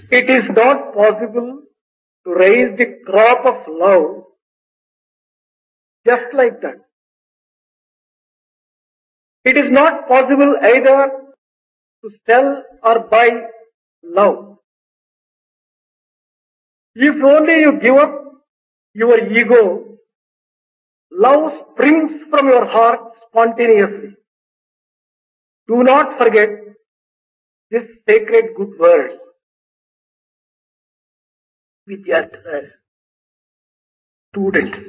It is not possible to raise the crop of love just like that. It is not possible either to sell or buy love. If only you give up your ego, love springs from your heart spontaneously. Do not forget this sacred good word. విద్యార్థులారా Students,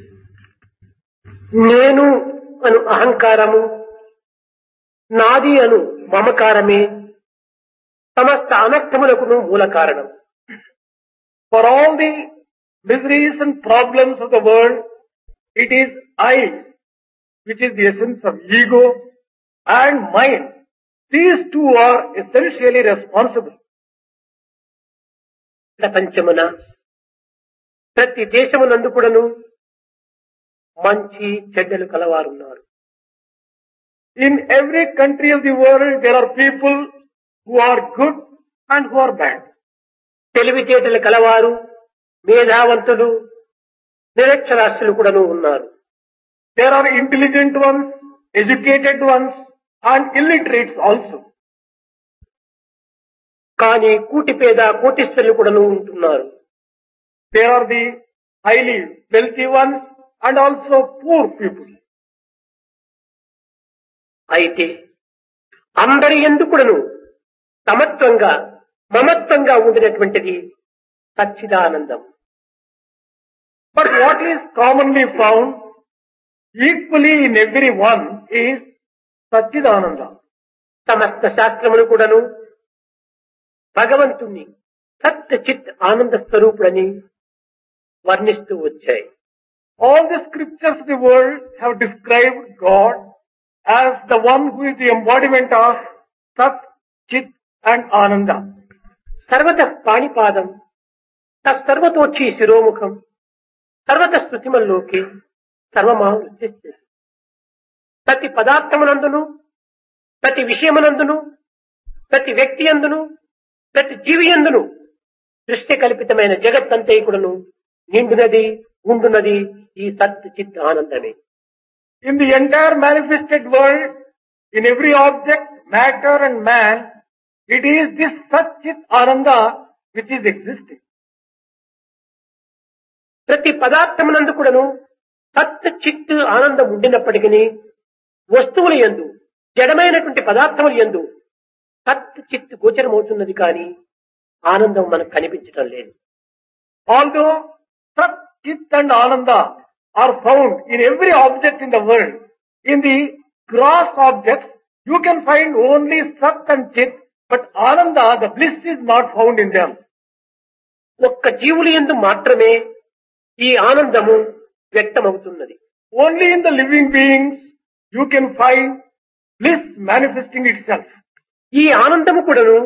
నేను అను అహంకారము నాది అను మమకారమే సమస్త అనర్థములకును మూల కారణం for all the miseries and problems of the world, it is I, which is the essence of ego and mind. These two are essentially responsible. ప్రపంచమున ప్రతి దేశమునందు కూడాను మంచి చెడ్డలు కలవారున్నారు In every country of the world, there are people who are good and who are bad. తెలివితేటలు కలవారు మేధావంతులు నిరక్షరాస్యులు కూడాను ఉన్నారు There are intelligent ones, educated ones, and illiterates also. కానీ కూటి పేద కోటిస్తులు కూడాను ఉంటున్నారు There are the highly wealthy ones and also poor people. అయితే అందరి ఎందుకుడను సమత్వంగా మమత్వంగా ఉండినటువంటిది సచ్చిదానందం But what is commonly found equally in every one is Satchidananda. సమస్త శాస్త్రములు కూడాను భగవంతుణ్ణి సత్య చిత్ ఆనంద స్వరూపుడని వర్ణిస్తూ వచ్చాయి All the scriptures of the world have described God as the one who is the embodiment of Sat, Chit and Ananda. సర్వత పాణిపాదం సర్వతోక్షి శిరోముఖం సర్వత స్థుతిమల్లోకి సర్వమా వృత్తిస్తుంది ప్రతి పదార్థమునందును ప్రతి విషయమునందును ప్రతి వ్యక్తి అందును ప్రతి జీవి అందును దృష్టి కల్పితమైన జగత్తంతైకుడును నిండునది ఉండునది ఈ సత్ చిత్ ఆనందమే In the entire manifested world, in every object, matter and man, it is this Sat, Chit, Ananda which is existing. ప్రతి పదార్థమునందు కూడాను సత్ చిత్ ఆనందం ఉండినప్పటికీ వస్తువుల యందు జడమైనటువంటి పదార్థముల యందు సత్ చిత్ గోచరమవుతున్నది కానీ ఆనందం మనకు కనిపించడం లేదు Although Sat, Chit and Ananda are found in every object in the world, in the gross objects, you can find only Sat and Chit, but Ananda, the bliss is not found in them. ఒక్క జీవుల యందు మాత్రమే ఈ ఆనందము వ్యక్తమవుతున్నది Only in the living beings you can find bliss manifesting itself. ఈ ఆనందము కూడాను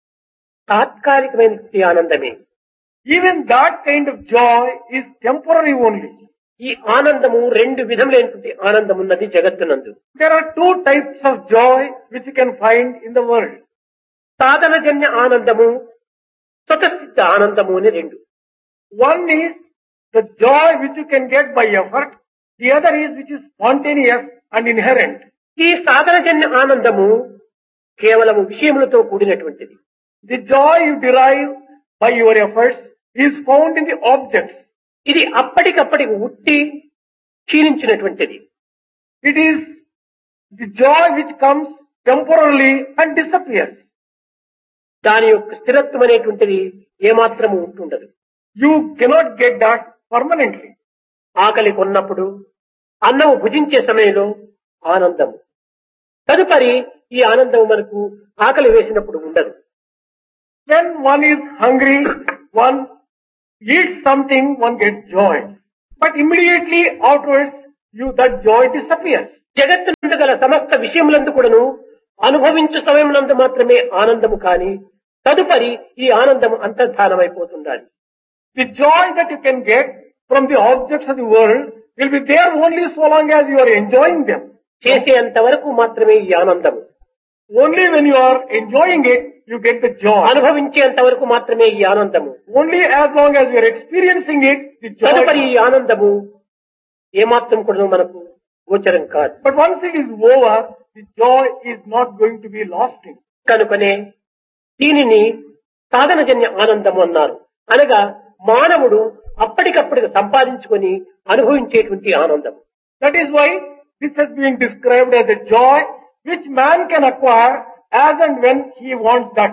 తాత్కాలికమైన ఆనందమే Even that kind of joy is temporary only. ఈ ఆనందము రెండు విధములైనటువంటి ఆనందం ఉన్నది జగత్తునందు There are two types of joy which you can find in the world. సాధనజన్య ఆనందము స్వతసిద్ధ ఆనందము అని రెండు One is the joy which you can get by effort. The other is which is spontaneous and inherent. ఈ సాధనజన్య ఆనందము కేవలము విషయములతో కూడినటువంటిది The joy you derive by your efforts is found in the objects. ఇది అప్పటికప్పటికి ఉట్టి క్షీణించినటువంటిది It is the joy which comes temporarily and disappears. దాని యొక్క స్థిరత్వం అనేటువంటిది ఏమాత్రము ఉంటుండదు You cannot get that permanently. ఆకలి కొన్నప్పుడు అన్నము భుజించే సమయంలో ఆనందము తదుపరి ఈ ఆనందం మనకు ఆకలి వేసినప్పుడు ఉండదు When one is hungry, one eats something, one gets joy. But immediately afterwards, you, that joy disappears. జగత్తునందు గల సమస్త విషయములందు కూడాను అనుభవించు సమయమునందు మాత్రమే ఆనందము కాని తదుపరి ఈ ఆనందము అంతర్ధానమైపోతుండాలి The joy that you can get from the objects of the world will be there only so long as you are enjoying them. చేసేంత వరకు మాత్రమే ఈ ఆనందము Only when you are enjoying it, you get the joy. అనుభవించేంత వరకు మాత్రమే ఈ ఆనందము Only as long as you are experiencing it, the తదుపరి ఈ joy. ఆనందము ఏమాత్రం కూడా మనకు గోచరం కాదు But once it is over, the joy is not going to be lasting. కనుకనే దీనిని సాధనజన్య ఆనందము అన్నారు అనగా మానవుడు అప్పటికప్పటికి సంపాదించుకొని అనుభవించేటువంటి ఆనందం That is why this has been described as a joy which man can acquire as and when he wants that.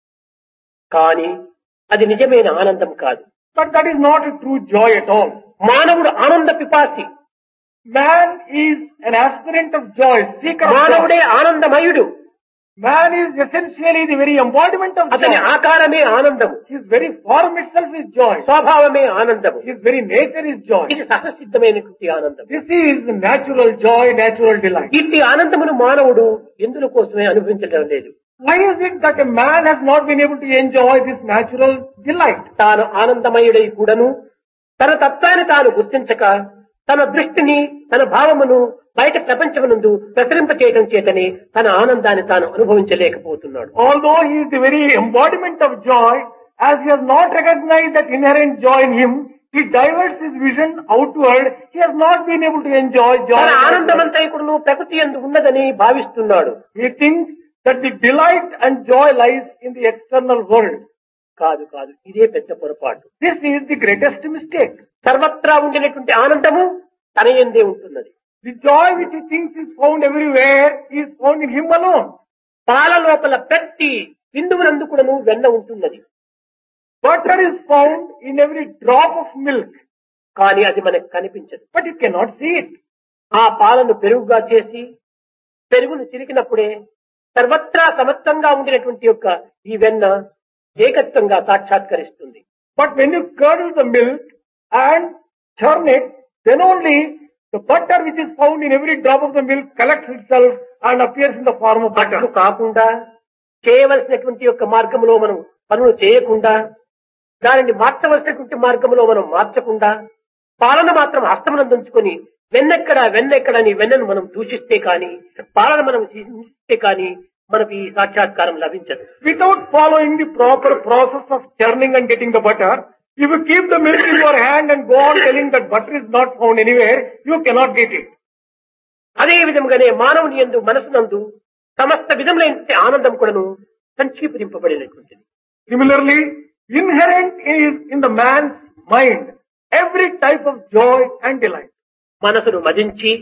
కానీ అది నిజమైన ఆనందం కాదు But that is not a true joy at all. మానవుడు ఆనంద పిపాసి Man is an aspirant of joy, seeker of joy. మానవుడే ఆనందమయుడు Man is essentially the very embodiment of అతని joy. ఆకారమే ఆనందము His very form itself is joy. స్వభావమే ఆనందము His very nature is joy. ఇది సహసిద్ధమైనటువంటి ఆనందం This is the natural joy, natural delight. ఇట్టి ఆనందమును మానవుడు ఎందుల కోసమే అనుభవించడం లేదు Why is it that a man has not been able to enjoy this natural delight? తాను ఆనందమయుడై కూడాను తన తత్వాన్ని తాను గుర్తించక తన దృష్టిని తన భావమును బయట ప్రపంచమునందు ప్రసరింప చేయడం చేతనే తన ఆనందాన్ని తాను అనుభవించలేకపోతున్నాడు Although he is the very embodiment of joy, as he has not recognized that inherent joy in him, he diverts his vision outward. He has not been able to enjoy joy. తన ఆనందమంతా కూడాను ప్రకృతి ఎందు ఉన్నదని భావిస్తున్నాడు He thinks that the delight and joy lies in the external world. కాదు కాదు ఇదే పెద్ద పొరపాటు This is the greatest mistake. సర్వత్రా ఉండినటువంటి ఆనందము తన ఎందే ఉంటున్నది The joy which he thinks is found everywhere is found in him alone. పాల లోపల ప్రతి బిందువునందు కూడాను వెన్న ఉంటున్నది Butter is found in every drop of milk, కానీ అది మనకు కనిపించదు but you cannot see it. ఆ పాలను పెరుగుగా చేసి పెరుగును చిలికినప్పుడే సర్వత్రా సమత్వంగా ఉండినటువంటి యొక్క ఈ వెన్న ఏకత్వంగా సాక్షాత్కరిస్తుంది But when you curdle the milk and churn it, then only the butter which is found in every drop of the milk collects itself and appears in the form of అట్లు butter. కాకుండా చేయవలసినటువంటి యొక్క మార్గంలో మనం పనులు చేయకుండా దానిని మార్చవలసినటువంటి మార్గంలో మనం మార్చకుండా పాలన మాత్రం హస్తమునందుంచుకొని వెన్నెక్కడ వెన్నెక్కడ అని వెన్నను మనం దూషిస్తే కాని పాలన మనం హింసిస్తే కాని మనకు ఈ సాక్షాత్కారం లభించదు Without following the proper process of churning and getting the butter, if you keep the milk in your hand and go on telling that butter is not found anywhere, you cannot get it. అదే విధముగానే మానవుని ఎందు మనసునందు సమస్త విధములైన ఆనందం కూడాను సంక్షీపరింపబడినటువంటిది Similarly, inherent is in the man's mind every type of joy and delight. మనసును మదించి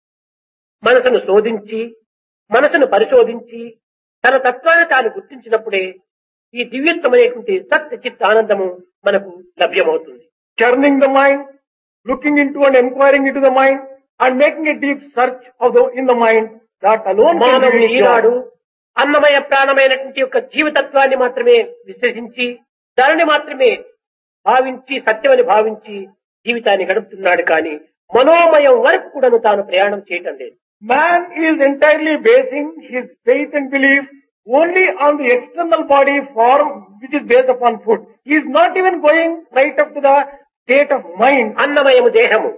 మనసును శోధించి మనసును పరిశోధించి తన తత్వాన్ని తాను గుర్తించినప్పుడే ఈ దివ్యత్వమైనటువంటి సత్య చిత్త ఆనందము మనకు లభ్యమవుతుంది churning the mind, looking into and inquiring into the mind, and making a deep search of the in the mind, that alone can మానవుడు give you ఈనాడు joy. అన్నమయ ప్రాణమైనటువంటి యొక్క జీవతత్వాన్ని మాత్రమే విశ్వసించి దానిని మాత్రమే భావించి సత్యమని భావించి జీవితాన్ని గడుపుతున్నాడు కానీ మనోమయం వరకు కూడాను తాను ప్రయాణం చేయటం లేదు Man is entirely basing his faith and belief only on the external body form which is based upon food. He is not even going right up to the state of mind. అన్నమయము దేహము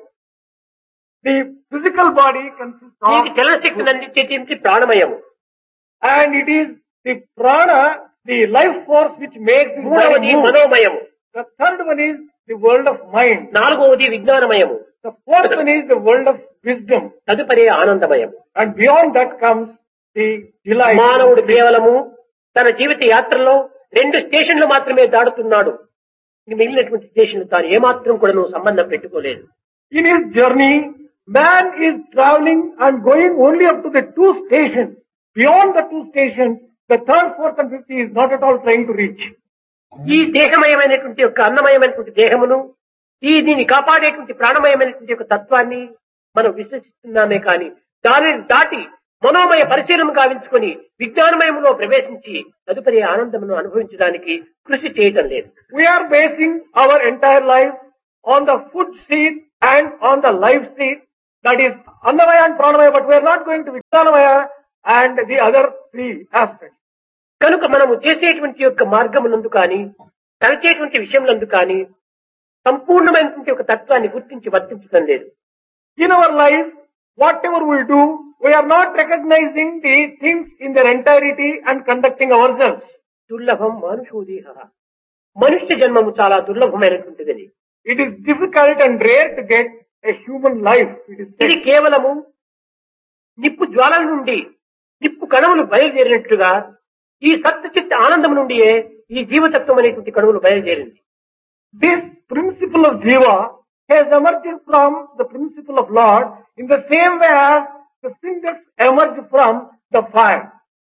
The physical body consists దీనికి of చలనశక్తిని అందించేది ప్రాణమయము and it is the prana, the life force which makes this body మూడవది move. మనోమయము The third one is the world of mind. నాలుగవది విజ్ఞానమయము The fourth one is the world of wisdom. తదుపరి ఆనందమయము And beyond that comes the delight. మానవుడు కేవలము తన జీవిత యాత్రలో రెండు స్టేషన్లు మాత్రమే దాడుతున్నాడు ఇంక మిగిలినటువంటి స్టేషన్లు తాను ఏమాత్రం కూడా సంబంధం పెట్టుకోలేదు In his journey, man is traveling and going only up to the two stations. Beyond the two stations, the third, fourth and fifth he is not at all trying to reach. ఈ దేహమయమైనటువంటి యొక్క అన్నమయమైనటువంటి దేహమును ఈ దీన్ని కాపాడేటువంటి ప్రాణమయమైనటువంటి యొక్క తత్వాన్ని మనం విశ్వసిస్తున్నామే కానీ దానిని దాటి మనోమయ పరిశీలన గావించుకొని విజ్ఞానమయములో ప్రవేశించి తదుపరి ఆనందమును అనుభవించడానికి కృషి చేయటం లేదు We are basing our entire life on the food seed and on the life seed. That is Annamaya and Pranamaya, but we are not going to Vijnanamaya and the other three aspects. కనుక మనము చేసేటువంటి యొక్క మార్గమునందు కానీ తలచేటువంటి విషయములందు కానీ సంపూర్ణమైనటువంటి ఒక తత్వాన్ని గుర్తించి వర్తించడం లేదు In our life, whatever we do, we are not recognizing the things in their entirety and conducting ourselves. దుర్లభం మానుషోదీహ మనుష్య జన్మము చాలా దుర్లభమైనటువంటిది It is difficult and rare to get a human life. It is ఇది said. కేవలము నిప్పు జ్వాలల నుండి నిప్పు కణములు బయలుదేరినట్లుగా ఈ సత్యచిత్త ఆనందం నుండియే ఈ జీవతత్వం అనేటువంటి కణువులు బయలుదేరింది This principle of Jiva has emerged from the principle of Lord in the same way as the cinders emerge from the fire.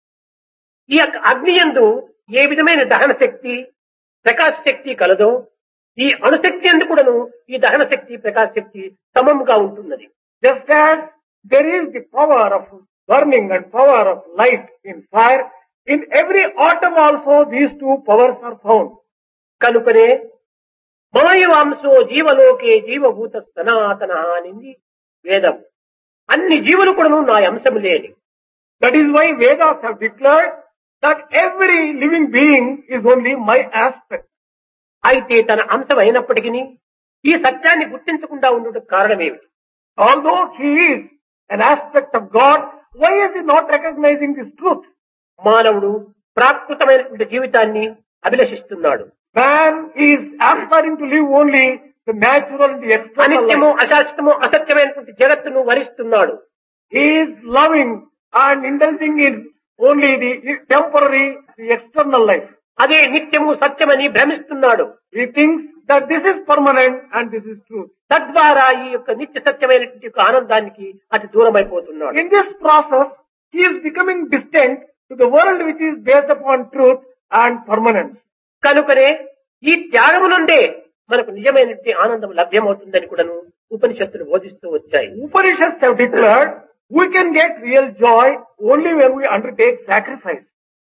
ఈ యొక్క అగ్నియందు ఏ విధమైన దహన శక్తి ప్రకాశ శక్తి కలదో ఈ అణుశక్తి ఎందు కూడాను ఈ దహన శక్తి ప్రకాశ శక్తి సమముగా ఉంటున్నది Just as there is the power of burning and power of light in fire, in every atom also these two powers are found. కనుకనే మమయవాంశో జీవలోకే జీవభూత సనాతన అనింది వేదం అన్ని జీవులు కూడాను నా అంశములే అని That is why Vedas have declared that every living being is only my aspect. అయితే తన అంశం అయినప్పటికీ ఈ సత్యాన్ని గుర్తించకుండా ఉండటం కారణమేమిటి Although he is an aspect of God, why is he not recognizing this truth? మానవుడు ప్రాకృతమైనటువంటి జీవితాన్ని అభిలషిస్తున్నాడు Man is aspiring to live only the natural, the external అనిత్యము life. అశాశ్వతము అసత్యమైనటువంటి జగత్తును వరిస్తున్నాడు He is loving and indulging in only the temporary, the external life. అదే నిత్యము సత్యమని భ్రమిస్తున్నాడు He thinks that this is permanent and this is truth. తద్వారా ఈ యొక్క నిత్య సత్యమైనటువంటి యొక్క ఆనందానికి అతి దూరం అయిపోతున్నాడు In this process, he is becoming distant to the world which is based upon truth and permanence. కనుకనే ఈ త్యాగము నుండే మనకు నిజమైనటువంటి ఆనందం లభ్యమవుతుందని కూడాను ఉపనిషత్తులు బోధిస్తూ వచ్చాయి Upanishads have declared we can get real joy only when we undertake sacrifice.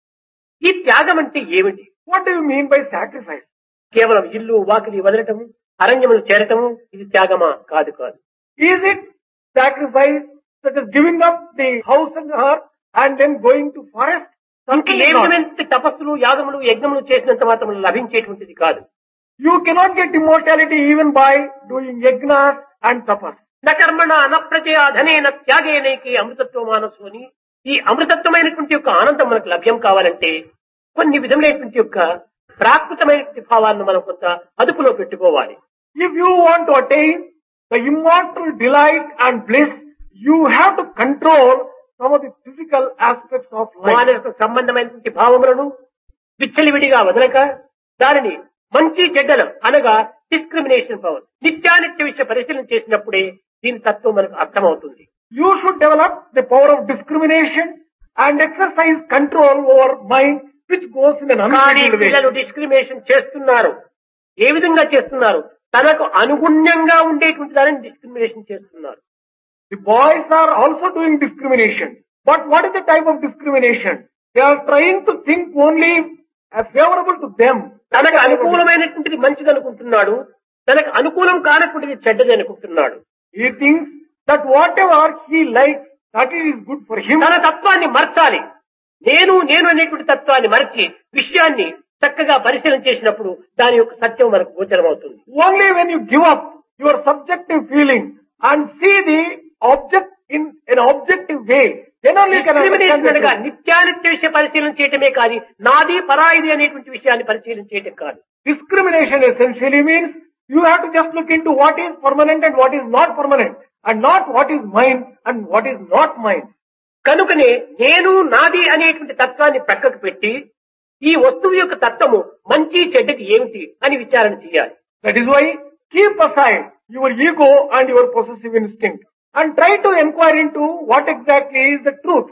ఈ త్యాగం అంటే ఏమిటి What do you mean by sacrifice? కేవలం ఇల్లు వాకిలి వదలటము అరణ్యములు చేరటము ఇది త్యాగమా కాదు కాదు Is it sacrifice such as giving up the house and hearth and then going to forest? ఇంక Certainly ఏ not. విధమైన తపస్సులు యాగములు యజ్ఞములు చేసినంత మాత్రం లభించేటువంటిది కాదు You cannot get immortality even by doing yajnas and tapas. న కర్మణ న ప్రజయ ధనేన త్యాగేనేకి అమృతత్వ మానసు అని ఈ అమృతత్వమైనటువంటి యొక్క ఆనందం మనకు లభ్యం కావాలంటే కొన్ని విధములైనటువంటి యొక్క ప్రాకృతమైనటువంటి భావాలను మనం కొంత అదుపులో పెట్టుకోవాలి If you want to attain the immortal delight and bliss, you have to control some of the physical aspects of life. మానసిక సంబంధమైనటువంటి భావములను విచ్చలివిడిగా వదలక దానిని మంచి చెడ్డలు అనగా డిస్క్రిమినేషన్ పవర్ నిత్యానిత్య విషయ పరిశీలన చేసినప్పుడే దీని తత్వం మనకు అర్థమవుతుంది You should develop the power of discrimination and exercise control over mind which goes in an కానీ unbridled way. పిల్లలు డిస్క్రిమినేషన్ చేస్తున్నారు ఏ విధంగా చేస్తున్నారు తనకు అనుగుణ్యంగా ఉండేటువంటి దానిని డిస్క్రిమినేషన్ చేస్తున్నారు The boys are also doing discrimination. But what is the type of discrimination? They are trying to think only as favorable to them. తనకు అనుకూలమైనటువంటిది మంచిది అనుకుంటున్నాడు తనకు అనుకూలం కానటువంటిది చెడ్డది అనుకుంటున్నాడు He thinks that whatever he likes, that is good for him. తన తత్వాన్ని మర్చాలి నేను నేను అనేటువంటి తత్వాన్ని మరచి విషయాన్ని చక్కగా పరిశీలన చేసినప్పుడు దాని యొక్క సత్యం మనకు గోచరం అవుతుంది Only when you give up your subjective feeling and see the object in an objective way, then only you can understand discrimination the అనగా truth. నిత్యానిత్య విషయ పరిశీలన చేయటమే కాదు నాది పరాయిది అనేటువంటి విషయాన్ని పరిశీలన చేయటం కాదు Discrimination essentially means you have to just look into what is permanent and what is not permanent and not what is mine and what is not mine. కనుకనే నేను నాది అనేటువంటి తత్వాన్ని ప్రక్కకు పెట్టి ఈ వస్తువు యొక్క తత్వము మంచి చెడ్డకి ఏమిటి అని విచారణ చేయాలి That is why keep aside your ego and your possessive instinct and try to inquire into what exactly is the truth.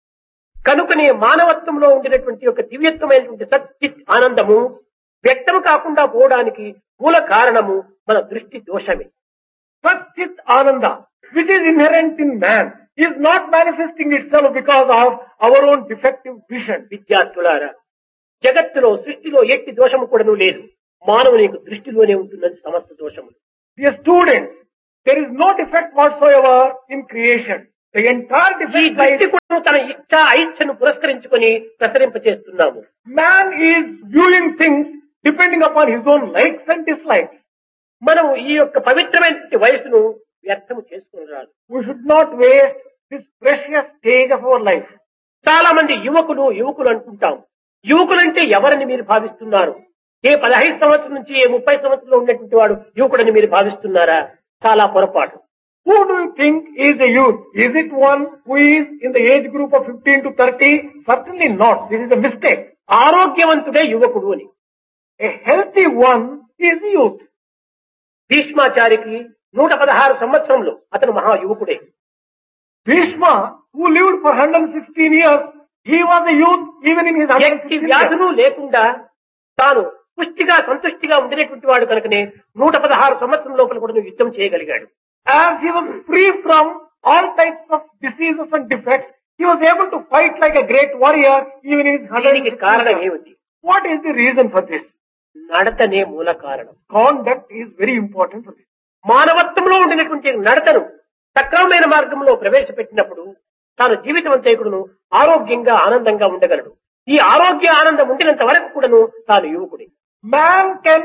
కనుకనే మానవత్వంలో ఉండినటువంటి యొక్క దివ్యత్వమైనటువంటి సచ్చిత్ ఆనందము వ్యక్తము కాకుండా పోవడానికి మూల కారణము మన దృష్టి దోషమే Satchit Ananda, which is inherent in man, is not manifesting itself because of our own defective vision. విద్యార్థులారా జగత్తులో సృష్టిలో ఎట్టి దోషము కూడాను లేదు మానవుని యొక్క దృష్టిలోనే ఉంటున్నది సమస్త దోషము Dear students, there is no defect whatsoever in creation. The entire ఈ defect దృష్టి lies. కూడా తన ఇచ్చ ఐచ్ఛను పురస్కరించుకొని ప్రసరింపచేస్తున్నాము Man is viewing things depending upon his own likes and dislikes. మనం ఈ యొక్క పవిత్రమైన వయసును వ్యర్థము చేసుకుని రాదు We should not waste this precious stage of our life. చాలా మంది యువకులు యువకులు అనుకుంటాం యువకులంటే ఎవరని మీరు భావిస్తున్నారు ఏ పదహైదు సంవత్సరం నుంచి ఏ ముప్పై సంవత్సరంలో ఉన్నటువంటి వాడు యువకుడని మీరు భావిస్తున్నారా చాలా పొరపాటు Who do you think is a youth? Is it one who is in the age group of 15 to 30? Certainly not. This is a mistake. ఆరోగ్యవంతుడే యువకుడు అని A healthy one is youth. భీష్మాచారికి నూట పదహారు సంవత్సరంలో అతను మహా యువకుడే Bhishma, who lived for 116 years, he was a youth even in his ఎట్టి 116 years. వ్యాధులు లేకుండా తాను పుష్టిగా సంతుష్టిగా ఉండినటువంటి వాడు కనుకనే నూట పదహారు సంవత్సరం లోపల కూడా నువ్వు యుద్ధం చేయగలిగాడు As he was free from all types of diseases and defects, he was able to fight like a great warrior even in his దీనికి 116 కారణం years. ఏమిటి What is the reason for this? నడతనే మూల కారణం Conduct is very important for this. మానవత్వంలో ఉండినటువంటి నడతను సక్రమమైన మార్గంలో ప్రవేశపెట్టినప్పుడు తాను జీవితం అంతేకుడును ఆరోగ్యంగా ఆనందంగా ఉండగలడు ఈ ఆరోగ్య ఆనందం ఉండినంత వరకు కూడాను తాను యువకుడి Man can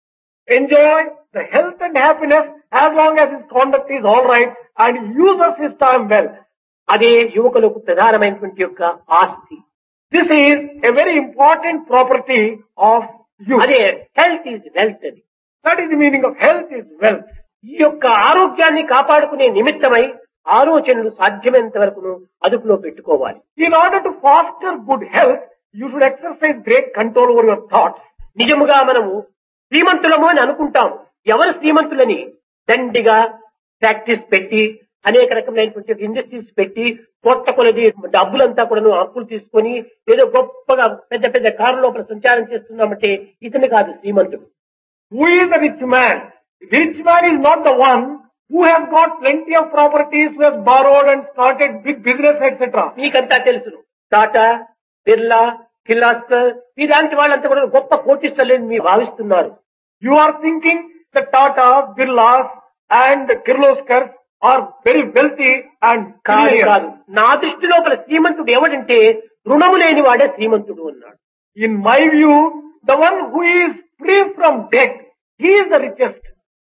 enjoy the health and happiness as long as his conduct is alright and he uses his time well. అదే యువకులకు ప్రధానమైనటువంటి యొక్క ఆస్తి This is a very important property of youth. అదే హెల్త్ ఈజ్ వెల్త్ అది That is the meaning of health is wealth. ఈ యొక్క ఆరోగ్యాన్ని కాపాడుకునే నిమిత్తమై ఆలోచనలు సాధ్యమైనంత వరకును అదుపులో పెట్టుకోవాలి In order to foster good health, you should exercise great control over your thoughts. నిజముగా మనము శ్రీమంతులము అని అనుకుంటాం ఎవరు శ్రీమంతులని దండిగా ప్రాక్టీస్ పెట్టి అనేక రకమైనటువంటి ఇండస్ట్రీస్ పెట్టి కొత్త కొలది డబ్బులంతా కూడాను అప్పులు తీసుకొని ఏదో గొప్పగా పెద్ద పెద్ద కారు లోపల సంచారం చేస్తున్నామంటే ఇతను కాదు శ్రీమంతుడు Who is the rich man? The rich man is not the one who has got plenty of properties, who has borrowed and started big business, etc. మీకంతా తెలుసును టాటా బిర్లా కిర్లాస్కర్ ఇలాంటి వాళ్ళంతా కూడా గొప్ప కోటిస్తలేని మీరు భావిస్తున్నారు You are thinking the Tatas, Birlas and Kirloskars are very wealthy and కాదు billionaires. కాదు నా దృష్టి లోపల శ్రీమంతుడు ఎవడంటే రుణము లేని వాడే శ్రీమంతుడు అన్నాడు In my view, the one who is free from debt, he is the richest.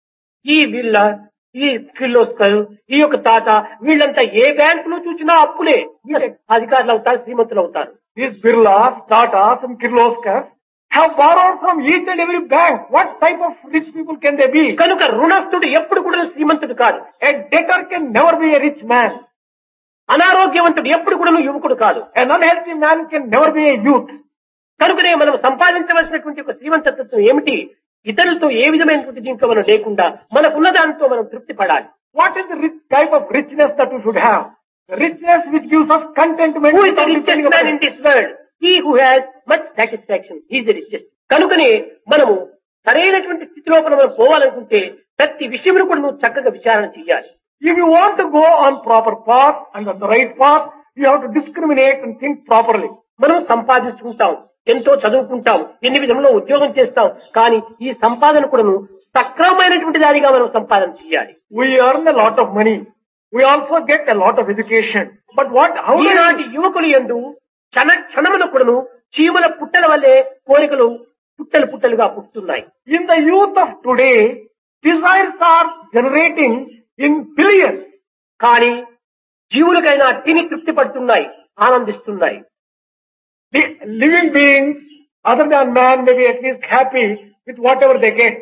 ఈ వీళ్ళ ఈ కిర్లోస్కర్ ఈ యొక్క తాత వీళ్ళంతా ఏ బ్యాంకులో చూసినా అప్పులే వీళ్ళ అధికారులు అవుతారు శ్రీమంతులు అవుతారు These Birlas, Tatas and Kirloskars have borrowed from each and every bank. What type of rich people can they be? కనుక రుణస్థుడు ఎప్పుడు కూడా శ్రీమంతుడు కాదు A debtor can never be a rich man. అనారోగ్యవంతుడు ఎప్పుడు కూడా యువకుడు కాదు An unhealthy man can never be a youth. కనుకనే మనం సంపాదించవలసినటువంటి ఒక శ్రీమంతత్వం ఏమిటి ఇతరులతో ఏ విధమైనటువంటి దీంట్లో మనం లేకుండా మనకున్న దాంతో మనం తృప్తి పడాలి What is the rich type of richness that we should have? The richness which gives us contentment. Who is the without richest depending man upon- in this world he who has much satisfaction is the richest కనుకనే మనము సరైనటువంటి స్థితిలో మనం పోవాలనుకుంటే ప్రతి విషయంలో కూడా నువ్వు చక్కగా విచారణ చేయాలి If you want to go on proper path and on the right path, you have to discriminate and think properly. మనం సంపాదించుకుంటాం ఎంతో చదువుకుంటాం ఎన్ని విధంలో ఉద్యోగం చేస్తాం కానీ ఈ సంపాదన కూడాను సక్రమమైనటువంటి దానిగా మనం సంపాదన చేయాలి We earn a lot of money. We also get a lot of education. But what, how do ఈనాటి యువకులు ఎందు క్షణ క్షణమున కూడాను చీమల పుట్టల వల్లే కోరికలు పుట్టలు పుట్టలుగా పుట్టుతున్నాయి in the youth of today, desires are generating in billions. కానీ జీవులకైనా తిని తృప్తి పడుతున్నాయి ఆనందిస్తున్నాయి The living beings, other than man, may be at least happy with whatever they get.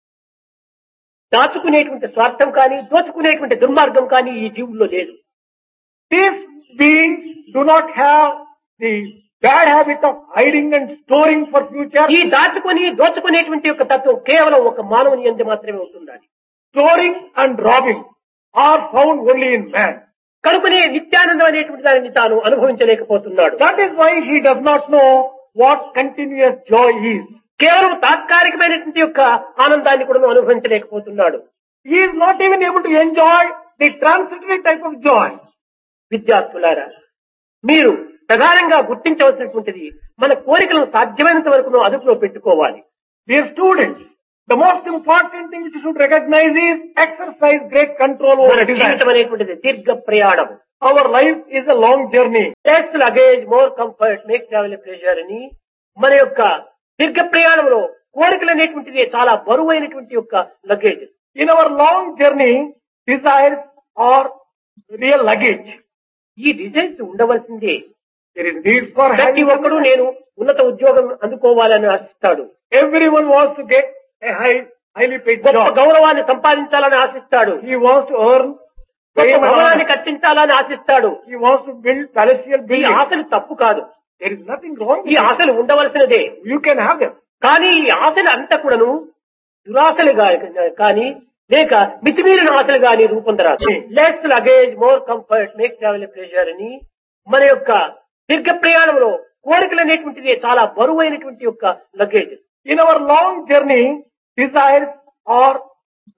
దాచుకునేటువంటి స్వార్థం కానీ దోచుకునేటువంటి దుర్మార్గం కానీ ఈ జీవుల్లో లేదు These beings do not have the bad habit of hiding and storing for future. ఈ దాచుకొని దోచుకునేటువంటి యొక్క తత్వం కేవలం ఒక మానవుని ఎందు మాత్రమే ఉంటుండాలి Storing and robbing are found only in man. కనుకనే నిత్యానందం అనేటువంటి దానిని తాను అనుభవించలేకపోతున్నాడు That is why he does not know what continuous joy is. కేవలం తాత్కాలికమైనటువంటి యొక్క ఆనందాన్ని కూడా అనుభవించలేకపోతున్నాడు He is not even able to enjoy the transitory type of joy. విద్యార్థులారా మీరు ప్రధానంగా గుర్తించవలసినటువంటిది మన కోరికలను సాధ్యమైనంత వరకు అదుపులో పెట్టుకోవాలి Dear students, the most important thing which you should recognize is exercise great control మన over desire. జీవితం అనేటువంటిది దీర్ఘ ప్రయాణం Our life is a long journey. Less luggage more comfort make travel pleasure అని మన యొక్క దీర్ఘ ప్రయాణంలో కోరికలు అనేటువంటిది చాలా బరువైనటువంటి యొక్క luggage In our long journey, desires or real luggage. ఈ డిజైన్స్ ఉండవలసిందే There is need for ప్రతి having ఒక్కరూ నేను ఉన్నత ఉద్యోగం అందుకోవాలని ఆశిస్తాడు Everyone wants to get a high, highly paid గొప్ప job. గౌరవాన్ని సంపాదించాలని ఆశిస్తాడు He wants to earn గొప్ప fame and భవనాన్ని honor. కట్టించాలని ఆశిస్తాడు He wants to build palatial ఈ buildings. ఆశలు తప్పు కాదు There is nothing wrong ఈ with it. ఆశలు ఉండవలసినదే You can have them. కానీ ఈ ఆశలు అంతా కూడాను దురాశలు గా- కానీ లేక మితిమీరిన ఆశలు గాని రూపొందరాదు less luggage more comfort make travel pleasure అని మన యొక్క దీర్ఘ ప్రయాణంలో కోరికలు అనేటువంటిది చాలా బరువైనటువంటి యొక్క luggage In our long journey, desires are